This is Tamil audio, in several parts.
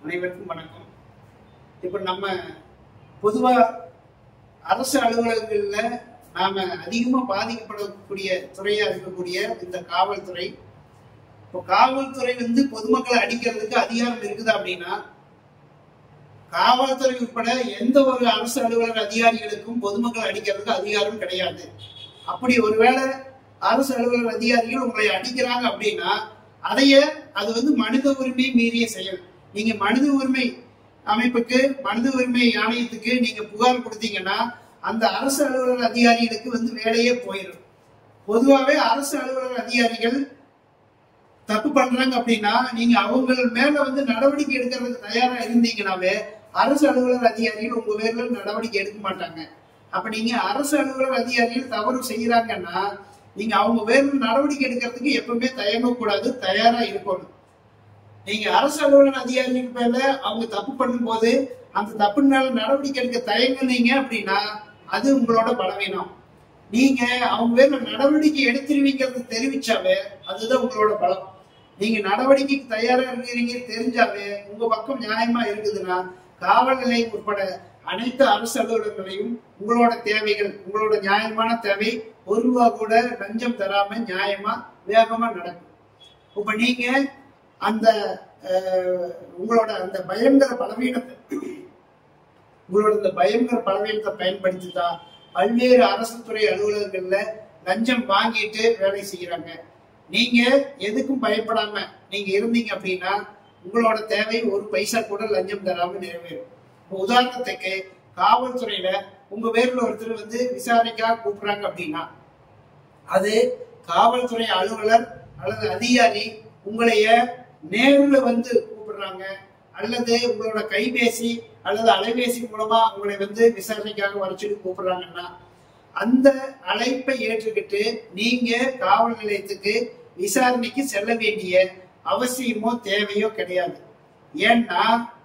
அனைவருக்கும் வணக்கம் இப்ப நம்ம பொதுவா அரசு அலுவலகங்கள்ல நாம அதிகமா பாதிக்கப்படக்கூடிய துறையா இருக்கக்கூடிய இந்த காவல்துறை இப்போ காவல்துறை வந்து பொதுமக்களை அடிக்கிறதுக்கு அதிகாரம் இருக்குது அப்படின்னா காவல்துறை உட்பட எந்த ஒரு அரசு அலுவலர் அதிகாரிகளுக்கும் பொதுமக்களை அடிக்கிறதுக்கு அதிகாரம் கிடையாது அப்படி ஒருவேளை அரசு அலுவலர் அதிகாரிகள் உங்களை அடிக்கிறாங்க அப்படின்னா அதைய அது வந்து மனித உரிமை மீறிய செயல் நீங்க மனித உரிமை அமைப்புக்கு மனித உரிமை ஆணையத்துக்கு நீங்க புகார் கொடுத்தீங்கன்னா அந்த அரசு அலுவலர் அதிகாரிகளுக்கு வந்து வேலையே போயிடும் பொதுவாகவே அரசு அலுவலர் அதிகாரிகள் தப்பு பண்றாங்க அப்படின்னா நீங்க அவங்க மேல வந்து நடவடிக்கை எடுக்கிறதுக்கு தயாரா இருந்தீங்கன்னாவே அரசு அலுவலர் அதிகாரிகள் உங்க பேர்ல நடவடிக்கை எடுக்க மாட்டாங்க அப்ப நீங்க அரசு அலுவலர் அதிகாரிகள் தவறு செய்யறாங்கன்னா நீங்க அவங்க பேர்ல நடவடிக்கை எடுக்கிறதுக்கு எப்பவுமே தயங்கக்கூடாது தயாரா இருக்கணும் நீங்க அரசு அலுவலர் அதிகாரிகள் மேல அவங்க தப்பு பண்ணும்போது அந்த தப்புனால நடவடிக்கை எடுக்க தயங்குனீங்க அப்படின்னா அது உங்களோட பலவீனம் நீங்க அவங்க பேர்ல நடவடிக்கை எடுத்துருவீங்கிறது தெரிவிச்சாவே அதுதான் உங்களோட பலம் நீங்க நடவடிக்கைக்கு தயாரா இருக்கிறீங்க தெரிஞ்சாவே உங்க பக்கம் நியாயமா இருக்குதுன்னா காவல் நிலையம் உட்பட அனைத்து அரசு அலுவலர்களையும் உங்களோட தேவைகள் உங்களோட நியாயமான தேவை ஒரு ரூபா கூட லஞ்சம் தராம நியாயமா வேகமா நடக்கும் இப்ப நீங்க அந்த அஹ், உங்களோட அந்த பயங்கர பலவீனத்தை உங்களோட இந்த பயங்கர பலவீனத்தை பயன்படுத்தி தான் பல்வேறு அரசு துறை அலுவலகங்கள்ல லஞ்சம் வாங்கிட்டு வேலை செய்யறாங்க நீங்க எதுக்கும் பயப்படாம நீங்க இருந்தீங்க அப்படின்னா உங்களோட தேவை ஒரு பைசா கூட லஞ்சம் தராம நிறைவேறும் இப்போ உதாரணத்துக்கு காவல்துறையில உங்க பேர்ல ஒருத்தர் வந்து விசாரணைக்காக கூப்பிடுறாங்க அப்படின்னா அது காவல்துறை அலுவலர் அல்லது அதிகாரி உங்களைய நேர்ல வந்து கூப்பிடுறாங்க அல்லது உங்களோட கைபேசி அல்லது அலைபேசி மூலமா உங்களை வந்து விசாரணைக்காக வர சொல்லி கூப்பிடுறாங்கன்னா அந்த அழைப்பை ஏற்றுக்கிட்டு நீங்க காவல் நிலையத்துக்கு விசாரணைக்கு செல்ல வேண்டிய அவசியமோ தேவையோ கிடையாது ஏன்னா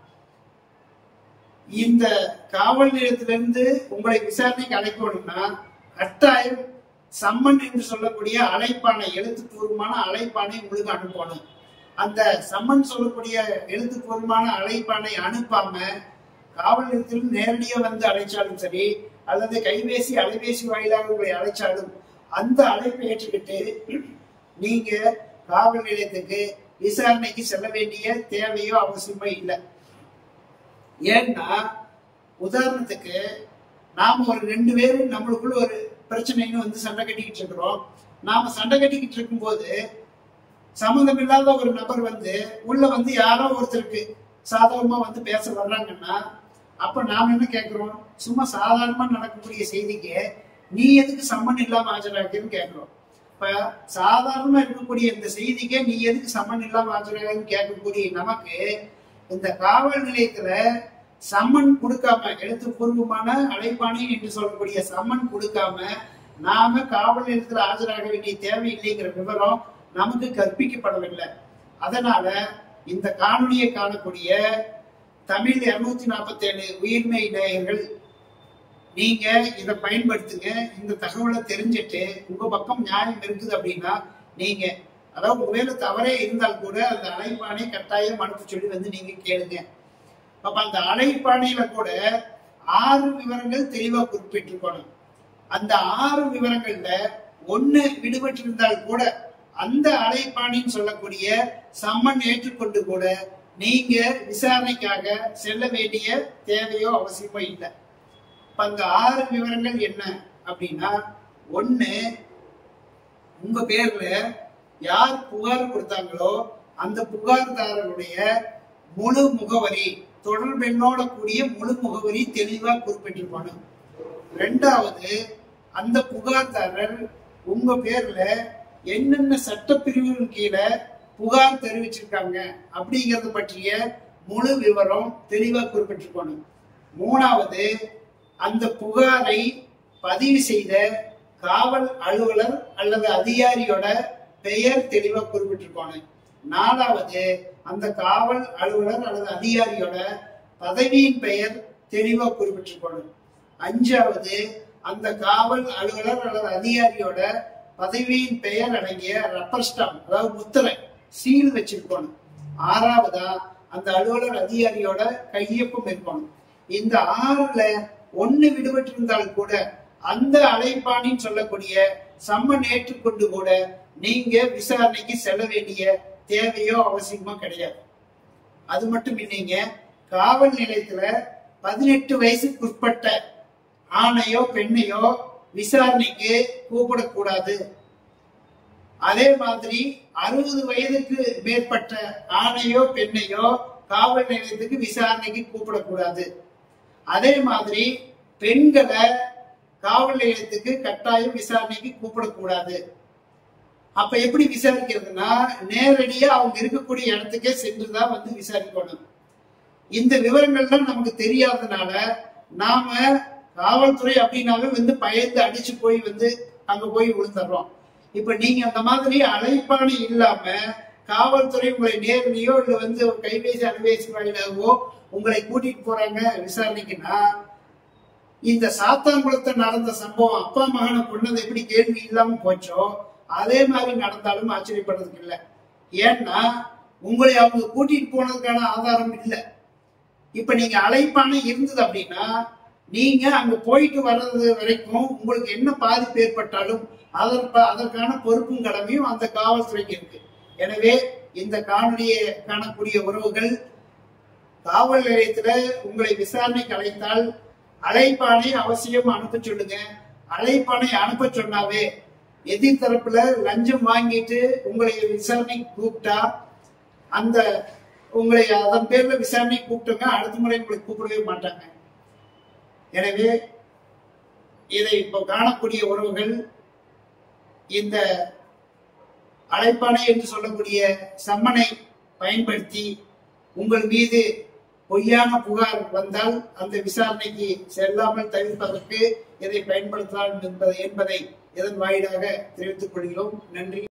இந்த காவல் நிலையத்திலிருந்து உங்களை விசாரணைக்கு அழைக்கணும்னா கட்டாயம் சம்மன் என்று சொல்லக்கூடிய அழைப்பானை எழுத்துப்பூர்வமான அழைப்பானை உங்களுக்கு அனுப்பணும் அந்த சம்மன் சொல்லக்கூடிய எழுத்துப்பூர்வமான அழைப்பானை அனுப்பாம காவல் நிலையத்தில் நேரடியா வந்து அழைச்சாலும் சரி அல்லது கைபேசி அலைபேசி வாயிலாக உங்களை அழைச்சாலும் அந்த அழைப்பை ஏற்றுக்கிட்டு நீங்க காவல் நிலையத்துக்கு விசாரணைக்கு செல்ல வேண்டிய தேவையோ அவசியமோ இல்லை ஏன்னா உதாரணத்துக்கு நாம ஒரு ரெண்டு பேரும் நம்மளுக்குள்ள ஒரு பிரச்சனைன்னு வந்து சண்டை கட்டிக்கிட்டு இருக்கிறோம் நாம சண்டை கட்டிக்கிட்டு இருக்கும்போது சம்மந்தம் இல்லாத ஒரு நபர் வந்து உள்ள வந்து யாரோ ஒருத்தருக்கு சாதகமா வந்து பேச வர்றாங்கன்னா அப்ப நாம என்ன கேட்கிறோம் சும்மா சாதாரணமா நடக்கக்கூடிய செய்திக்கு நீ எதுக்கு சம்மன் இல்லாம ஆஜராகிறன்னு கேட்கிறோம் இப்ப சாதாரணமா இருக்கக்கூடிய இந்த செய்திக்கே நீ எதுக்கு சம்மன் இல்லாம ஆஜராகிறன்னு கேட்கக்கூடிய நமக்கு இந்த காவல் நிலையத்துல சம்மன் கொடுக்காம எழுத்துப்பூர்வமான அழைப்பாணை என்று சொல்லக்கூடிய சம்மன் கொடுக்காம நாம காவல் நிலையத்துல ஆஜராக வேண்டிய தேவை இல்லைங்கிற விவரம் நமக்கு கற்பிக்கப்படவில்லை அதனால இந்த காணொலியை காணக்கூடிய தமிழ் இருநூத்தி நாற்பத்தி ஏழு உயிர்மை நேயர்கள் நீங்க இதை பயன்படுத்துங்க இந்த தகவலை தெரிஞ்சுட்டு உங்க பக்கம் நியாயம் இருக்குது அப்படின்னா நீங்க அதாவது உங்க மேல தவறே இருந்தால் கூட அந்த அழைப்பானை கட்டாயம் அனுப்ப சொல்லி வந்து நீங்க கேளுங்க அப்ப அந்த அழைப்பானையில கூட ஆறு விவரங்கள் தெளிவா குறிப்பிட்டிருக்கணும் அந்த ஆறு விவரங்கள்ல ஒண்ணு விடுபட்டிருந்தால் கூட அந்த அழைப்பாணின்னு சொல்லக்கூடிய சம்மன் ஏற்றுக்கொண்டு கூட நீங்க விசாரணைக்காக செல்ல வேண்டிய தேவையோ அவசியமோ இல்லை இப்ப அந்த ஆறு விவரங்கள் என்ன அப்படின்னா ஒண்ணு உங்க பேர்ல யார் புகார் கொடுத்தாங்களோ அந்த புகார்தாரருடைய முழு முகவரி தொடர்பெண்ணோட கூடிய முழு முகவரி தெளிவா குறிப்பிட்டிருக்கணும் ரெண்டாவது அந்த புகார்தாரர் உங்க பேர்ல என்னென்ன சட்டப்பிரிவுகள் கீழே புகார் தெரிவிச்சிருக்காங்க அப்படிங்கறது பற்றிய முழு விவரம் தெளிவா குறிப்பிட்டிருக்கணும் மூணாவது அந்த புகாரை பதிவு செய்த காவல் அலுவலர் அல்லது அதிகாரியோட பெயர் தெளிவா குறிப்பிட்டிருக்கணும் நாலாவது அந்த காவல் அலுவலர் அல்லது அதிகாரியோட பதவியின் பெயர் தெளிவா குறிப்பிட்டிருக்கணும் அஞ்சாவது அந்த காவல் அலுவலர் அல்லது அதிகாரியோட பதவியின் பெயர் அடங்கிய ரப்பர் ஸ்டாம்ப் அதாவது முத்திரை சீல் வச்சிருக்கணும் ஆறாவதா அந்த அலுவலர் அதிகாரியோட கையொப்பம் இருக்கணும் இந்த ஆறுல ஒண்ணு விடுபட்டு இருந்தால் கூட அந்த அழைப்பாணின்னு சொல்லக்கூடிய சம்மன் ஏற்றுக்கொண்டு கூட நீங்க விசாரணைக்கு செல்ல வேண்டிய தேவையோ அவசியமோ கிடையாது அது மட்டும் இல்லைங்க காவல் நிலையத்துல பதினெட்டு வயசுக்கு உட்பட்ட ஆணையோ பெண்ணையோ விசாரணைக்கு கூப்பிடக்கூடாது அதே மாதிரி அறுபது வயதுக்கு மேற்பட்ட ஆணையோ பெண்ணையோ காவல் நிலையத்துக்கு விசாரணைக்கு கூப்பிடக்கூடாது அதே மாதிரி பெண்களை காவல் நிலையத்துக்கு கட்டாயம் விசாரணைக்கு கூப்பிடக்கூடாது அப்ப எப்படி விசாரிக்கிறதுனா நேரடியா அவங்க இருக்கக்கூடிய இடத்துக்கே சென்றுதான் வந்து விசாரிக்கணும் இந்த விவரங்கள்லாம் நமக்கு தெரியாததுனால நாம காவல்துறை அப்படின்னாவே வந்து பயந்து அடிச்சு போய் வந்து அங்க போய் விழுந்துடுறோம் இப்ப நீங்க அந்த மாதிரி அழைப்பாணி இல்லாம காவல்துறை உங்களை நேரடியோ இல்ல வந்து ஒரு கைபேசி அலைபேசி வாயிலாகவோ உங்களை கூட்டிட்டு போறாங்க விசாரணைக்குன்னா இந்த சாத்தான்குளத்தை நடந்த சம்பவம் அப்பா மகனை கொண்டது எப்படி கேள்வி இல்லாம போச்சோ அதே மாதிரி நடந்தாலும் ஆச்சரியப்படுறதுக்கு இல்லை ஏன்னா உங்களை அவங்க கூட்டிட்டு போனதுக்கான ஆதாரம் இல்லை இப்ப நீங்க அழைப்பான இருந்தது அப்படின்னா நீங்க அங்க போயிட்டு வர்றது வரைக்கும் உங்களுக்கு என்ன பாதிப்பு ஏற்பட்டாலும் அதற்கு அதற்கான பொறுப்பும் கடமையும் அந்த காவல்துறைக்கு இருக்கு எனவே இந்த காணொலியை காணக்கூடிய உறவுகள் காவல் நிலையத்துல உங்களை விசாரணைக்கு அழைத்தால் அழைப்பானை அவசியம் அனுப்ப சொல்லுங்க அழைப்பானை அனுப்ப சொன்னாவே எதிர்த்தரப்புல லஞ்சம் வாங்கிட்டு உங்களை விசாரணைக்கு கூப்பிட்டா அந்த உங்களை அதன் பேர்ல விசாரணை கூப்பிட்டுங்க அடுத்த முறை உங்களை கூப்பிடவே மாட்டாங்க எனவே இதை இப்போ காணக்கூடிய உறவுகள் இந்த அழைப்பானை என்று சொல்லக்கூடிய சம்மனை பயன்படுத்தி உங்கள் மீது பொய்யான புகார் வந்தால் அந்த விசாரணைக்கு செல்லாமல் தவிர்ப்பதற்கு இதை பயன்படுத்தலாம் என்பதை என்பதை இதன் வாயிலாக தெரிவித்துக் கொள்கிறோம் நன்றி